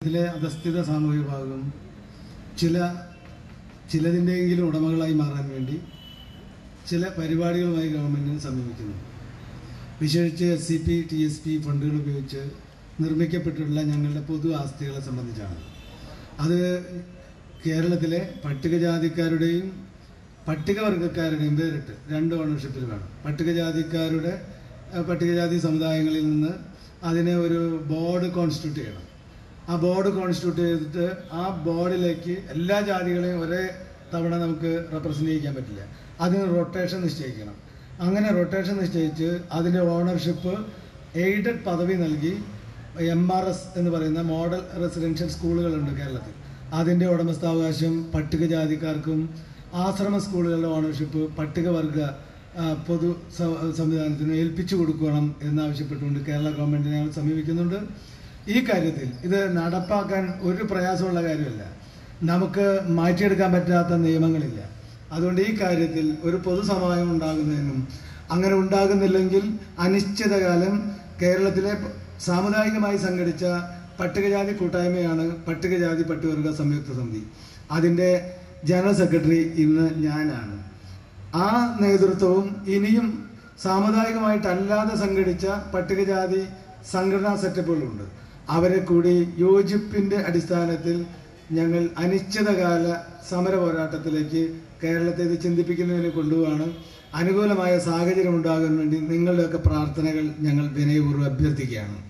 കേരളത്തിലെ അധസ്ഥിത സാമൂഹിക വിഭാഗം ചില ചിലതിൻ്റെയെങ്കിലും ഉടമകളായി മാറാൻ വേണ്ടി ചില പരിപാടികളുമായി ഗവൺമെൻറ്റിനെ സമീപിക്കുന്നു വിശേഷിച്ച് S C P T S P ഫണ്ടുകൾ ഉപയോഗിച്ച് നിർമ്മിക്കപ്പെട്ടിട്ടുള്ള ഞങ്ങളുടെ പൊതു ആസ്തികളെ സംബന്ധിച്ചാണ് അത് കേരളത്തിലെ പട്ടികജാതിക്കാരുടെയും പട്ടികവർഗക്കാരുടെയും വേറിട്ട് രണ്ട് ഓണർഷിപ്പിൽ വേണം പട്ടികജാതിക്കാരുടെ അഹ് പട്ടികജാതി സമുദായങ്ങളിൽ നിന്ന് അതിനെ ഒരു ബോർഡ് കോൺസ്റ്റിറ്റ്യൂട്ട് ചെയ്യണം ആ ബോർഡ് കോൺസ്റ്റിറ്റ്യൂട്ട് ചെയ്തിട്ട് ആ ബോർഡിലേക്ക് എല്ലാ ജാതികളെയും ഒരേ തവണ നമുക്ക് റെപ്രസെൻ്റ് ചെയ്യിക്കാൻ പറ്റില്ല അതിന് റൊട്ടേഷൻ നിശ്ചയിക്കണം അങ്ങനെ റൊട്ടേഷൻ നിശ്ചയിച്ച് അതിൻ്റെ ഓണർഷിപ്പ് എയ്ഡഡ് പദവി നൽകി എം ആർ എസ് എന്ന് പറയുന്ന മോഡൽ റെസിഡൻഷ്യൽ സ്കൂളുകളുണ്ട് കേരളത്തിൽ അതിൻ്റെ ഉടമസ്ഥാവകാശം പട്ടികജാതിക്കാർക്കും ആശ്രമ സ്കൂളുകളുടെ ഓണർഷിപ്പ് പട്ടികവർഗ ആ, പൊതു സ- സംവിധാനത്തിന് ഏൽപ്പിച്ചു കൊടുക്കണം എന്നാവശ്യപ്പെട്ടുകൊണ്ട് കേരള ഗവൺമെൻറ്റിനെ ഞങ്ങൾ സമീപിക്കുന്നുണ്ട് ഈ കാര്യത്തിൽ ഇത് നടപ്പാക്കാൻ ഒരു പ്രയാസമുള്ള കാര്യമല്ല നമുക്ക് മാറ്റിയെടുക്കാൻ പറ്റാത്ത നിയമങ്ങളില്ല അതുകൊണ്ട് ഈ കാര്യത്തിൽ ഒരു പൊതുസമായം ഉണ്ടാകുന്നതിനും അങ്ങനെ ഉണ്ടാകുന്നില്ലെങ്കിൽ അനിശ്ചിതകാലം കേരളത്തിലെ പ- സാമുദായികമായി സംഘടിച്ച പട്ടികജാതി കൂട്ടായ്മയാണ് പട്ടികജാതി പട്ടികവർഗ സംയുക്ത സമിതി അതിൻ്റെ ജനറൽ സെക്രട്ടറി ഇന്ന് ഞാനാണ് ആ നേതൃത്വവും ഇനിയും സാമുദായികമായിട്ടല്ലാതെ സംഘടിച്ച പട്ടികജാതി സംഘടനാ സെറ്റപ്പുകളുണ്ട് അവരെ കൂടി യോജിപ്പിന്റെ അടിസ്ഥാനത്തിൽ ഞങ്ങൾ അനിശ്ചിതകാല സമര പോരാട്ടത്തിലേക്ക് കേരളത്തെ ഇത് ചിന്തിപ്പിക്കുന്നതിന് കൊണ്ടുപോവാണ് അനുകൂലമായ സാഹചര്യം ഉണ്ടാകാൻ വേണ്ടി നിങ്ങളുടെയൊക്കെ പ്രാർത്ഥനകൾ ഞങ്ങൾ വിനയപൂർവ്വം അഭ്യർത്ഥിക്കുകയാണ്